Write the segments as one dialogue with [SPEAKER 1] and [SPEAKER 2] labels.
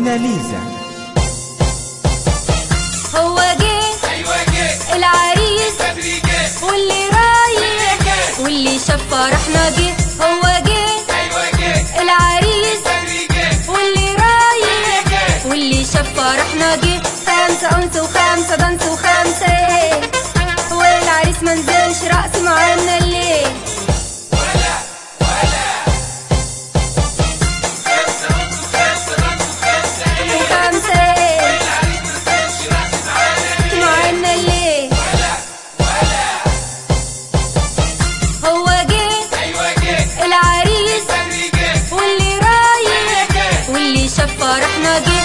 [SPEAKER 1] موناليزا
[SPEAKER 2] هو جه
[SPEAKER 3] ايوه جه
[SPEAKER 2] العريس
[SPEAKER 3] بدري جه
[SPEAKER 2] واللي رايح واللي شاف فرحنا جه هو جه
[SPEAKER 3] ايوه جه
[SPEAKER 2] العريس
[SPEAKER 3] بدري جه
[SPEAKER 2] واللي رايح واللي شاف فرحنا جه خمسة أنس وخمسة دنس وخمسة والعريس منزلش رقص معانا الليل
[SPEAKER 3] ولا ولا خمسة نص وخمسة نص وخمسة ايه
[SPEAKER 2] وخمسة
[SPEAKER 3] العريس منزلش رقص معانا ليه
[SPEAKER 2] معانا الليل
[SPEAKER 3] ولا ولا
[SPEAKER 2] هو جه
[SPEAKER 3] ايوه جه
[SPEAKER 2] العريس
[SPEAKER 3] بدري جه
[SPEAKER 2] واللي رايح واللي شاف فرحنا جه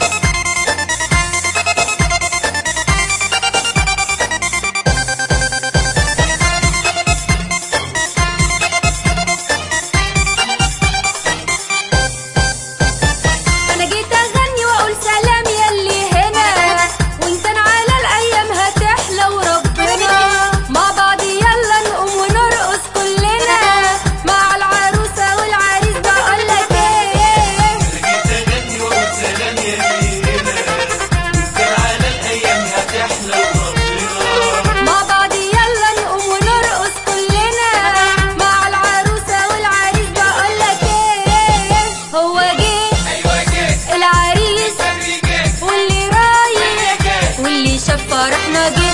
[SPEAKER 2] انا جيت اغني واقول سلام يلي هنا وانت على الايام هتحلى وربنا مع بعض يلا نقوم ونرقص كلنا مع العروسه والعريس بقول لك ايه
[SPEAKER 3] جيت اغني واقول سلام يا لينا كان على الايام هتحلى وربنا
[SPEAKER 2] مع بعض يلا نقوم ونرقص كلنا مع العروسه والعريس بقول لك ايه هو جه
[SPEAKER 3] ايوه جه
[SPEAKER 2] العريس
[SPEAKER 3] بدري جه
[SPEAKER 2] واللي رايح واللي شاف فرحنا جه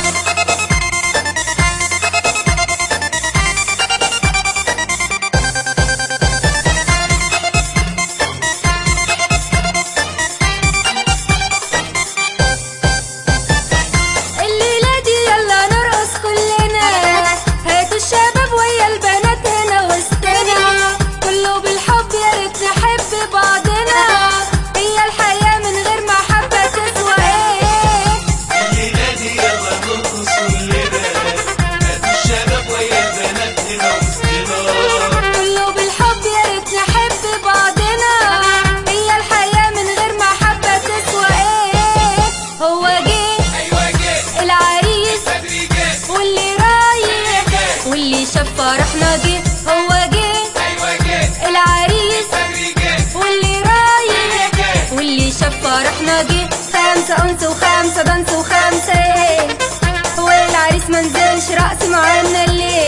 [SPEAKER 2] الليلة دي يلا نرقص كلنا هاتوا الشباب ويا البنات هنا وسطنا كله بالحب يا ريت نحب بعضنا هي الحياة من غير محبة تسوى ايه
[SPEAKER 3] الليلة دي يلا نرقص كلنا هاتوا الشباب ويا البنات هنا وسطنا
[SPEAKER 2] كله بالحب يا ريت نحب بعضنا هي الحياة من غير محبة تسوى ايه هو جه
[SPEAKER 3] ايوه جه
[SPEAKER 2] العريس
[SPEAKER 3] بدري جه
[SPEAKER 2] واللي رايح واللي شاف فرحنا جه هو جه
[SPEAKER 3] ايوه جه
[SPEAKER 2] العريس
[SPEAKER 3] بدري جه
[SPEAKER 2] واللي رايح واللي شاف فرحنا جه خمسة أنس وخمسة دنس وخمسة والعريس منزلش رقص معانا الليل